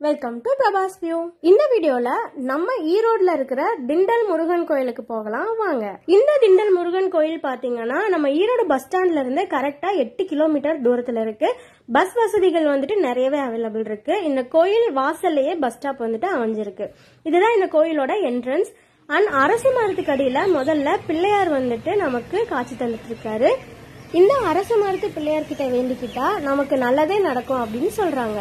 welcome to Prabhas view இந்த வீடியோல நம்ம ஈரோட்ல இருக்கிற திண்டல் முருகன் கோயிலுக்கு போகலாம் வாங்க இந்த திண்டல் முருகன் கோயில் பாத்தீங்கன்னா நம்ம ஈரோடு பஸ் ஸ்டாண்ட்ல இருந்து கரெக்டா எட்டு கிலோமீட்டர் தூரத்துல இருக்கு பஸ் வசதிகள் வந்துட்டு நிறையவே அவைலபிள் இருக்கு இந்த கோயில் வாசல்லையே பஸ் ஸ்டாப் வந்துட்டு அமைஞ்சிருக்கு இதுதான் இந்த கோயிலோட என்ட்ரன்ஸ் அண்ட் அரசு மரத்துக்கு அடியில முதல்ல பிள்ளையார் வந்துட்டு நமக்கு காட்சி தந்துட்டு இருக்காரு இந்த அரசு மரத்து பிள்ளையார் கிட்ட வேண்டிக்கிட்டா நமக்கு நல்லதே நடக்கும் அப்படின்னு சொல்றாங்க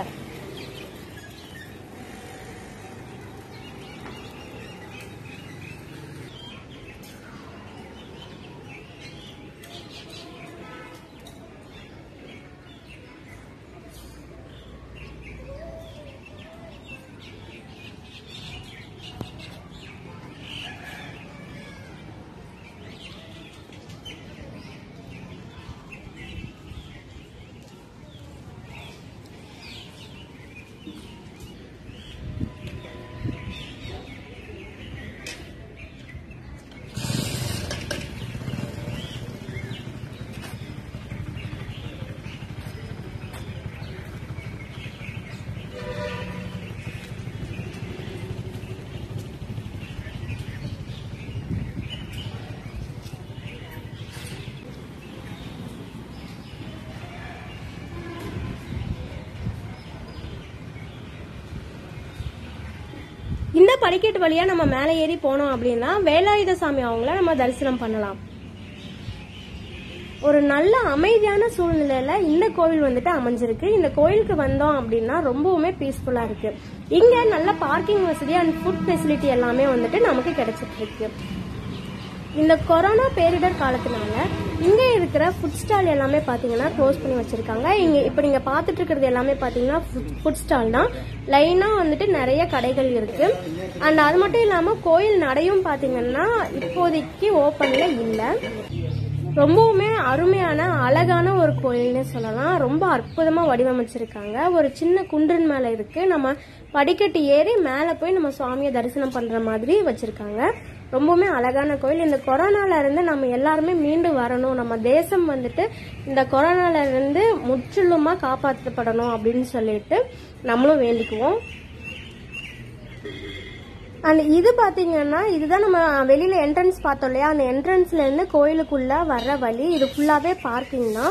இந்த படிக்கட்டு வழியா நம்ம மேலே ஏறி போனோம் அப்படின்னா வேலாயுத சாமி அவங்கள நம்ம தரிசனம் பண்ணலாம் ஒரு நல்ல அமைதியான சூழ்நிலையில இந்த கோவில் வந்துட்டு அமைஞ்சிருக்கு இந்த கோயிலுக்கு வந்தோம் அப்படின்னா ரொம்பவுமே பீஸ்ஃபுல்லா இருக்கு இங்க நல்ல பார்க்கிங் வசதி அண்ட் ஃபுட் ஃபெசிலிட்டி எல்லாமே வந்துட்டு நமக்கு கிடைச்சிட்டு இருக்கு இந்த கொரோனா பேரிடர் காலத்தினால இங்க இருக்கிற ஃபுட் ஸ்டால் எல்லாமே பாத்தீங்கன்னா க்ளோஸ் பண்ணி வச்சிருக்காங்க இங்க இப்ப நீங்க பாத்துட்டு இருக்கிறது எல்லாமே பாத்தீங்கன்னா ஃபுட் ஸ்டால் தான் லைனா வந்துட்டு நிறைய கடைகள் இருக்கு அண்ட் அது மட்டும் இல்லாம கோயில் நடையும் பாத்தீங்கன்னா இப்போதைக்கு ஓப்பன்ல இல்ல ரொம்பவுமே அருமையான அழகான ஒரு கோயில்னே சொல்லலாம் ரொம்ப அற்புதமா வடிவமைச்சிருக்காங்க ஒரு சின்ன குன்றின் மேல இருக்கு நம்ம படிக்கட்டு ஏறி மேல போய் நம்ம சுவாமியை தரிசனம் பண்ற மாதிரி வச்சிருக்காங்க ரொம்பவுமே அழகான கோயில் இந்த கொரோனால இருந்து நம்ம எல்லாருமே மீண்டு வரணும் நம்ம தேசம் வந்துட்டு இந்த கொரோனால இருந்து முற்றிலுமா காப்பாற்றப்படணும் அப்படின்னு சொல்லிட்டு நம்மளும் வேண்டிக்குவோம் அண்ட் இது பாத்தீங்கன்னா இதுதான் நம்ம வெளியில என்ட்ரன்ஸ் பார்த்தோம் இல்லையா அந்த என்ட்ரன்ஸ்ல இருந்து கோயிலுக்குள்ள வர்ற வழி இது ஃபுல்லாவே பார்க்கிங் தான்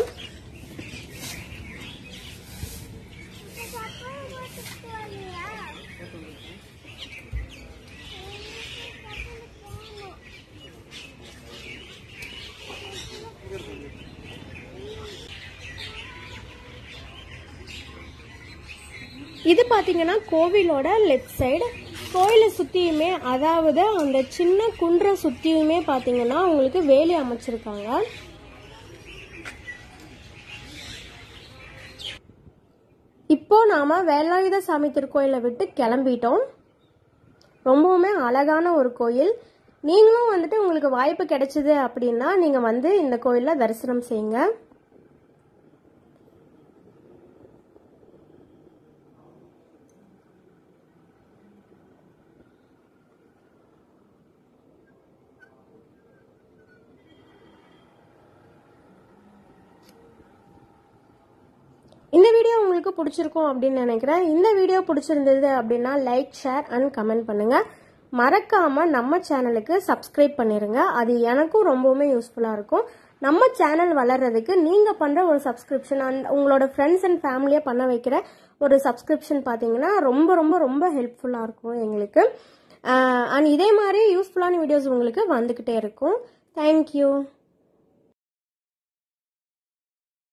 இது பாத்தீங்கன்னா கோவிலோட லெஃப்ட் சைடு கோயிலை சுத்தியுமே அதாவது அந்த சின்ன குன்றை சுத்தியுமே பாத்தீங்கன்னா உங்களுக்கு வேலி அமைச்சிருக்காங்க இப்போ நாம வேலாயுத சாமி திருக்கோயிலை விட்டு கிளம்பிட்டோம் ரொம்பவுமே அழகான ஒரு கோயில் நீங்களும் வந்துட்டு உங்களுக்கு வாய்ப்பு கிடைச்சது அப்படின்னா நீங்க வந்து இந்த கோயில்ல தரிசனம் செய்யுங்க இந்த வீடியோ உங்களுக்கு பிடிச்சிருக்கும் அப்படின்னு நினைக்கிறேன் இந்த வீடியோ பிடிச்சிருந்தது அப்படின்னா லைக் ஷேர் அண்ட் கமெண்ட் பண்ணுங்க மறக்காம நம்ம சேனலுக்கு சப்ஸ்கிரைப் பண்ணிருங்க அது எனக்கும் ரொம்பவுமே யூஸ்ஃபுல்லா இருக்கும் நம்ம சேனல் வளர்றதுக்கு நீங்க பண்ற ஒரு சப்ஸ்கிரிப்ஷன் அண்ட் உங்களோட ஃப்ரெண்ட்ஸ் அண்ட் ஃபேமிலியை பண்ண வைக்கிற ஒரு சப்ஸ்கிரிப்ஷன் பார்த்தீங்கன்னா ரொம்ப ரொம்ப ரொம்ப ஹெல்ப்ஃபுல்லா இருக்கும் எங்களுக்கு அண்ட் இதே மாதிரி யூஸ்ஃபுல்லான வீடியோஸ் உங்களுக்கு வந்துகிட்டே இருக்கும் தேங்க்யூ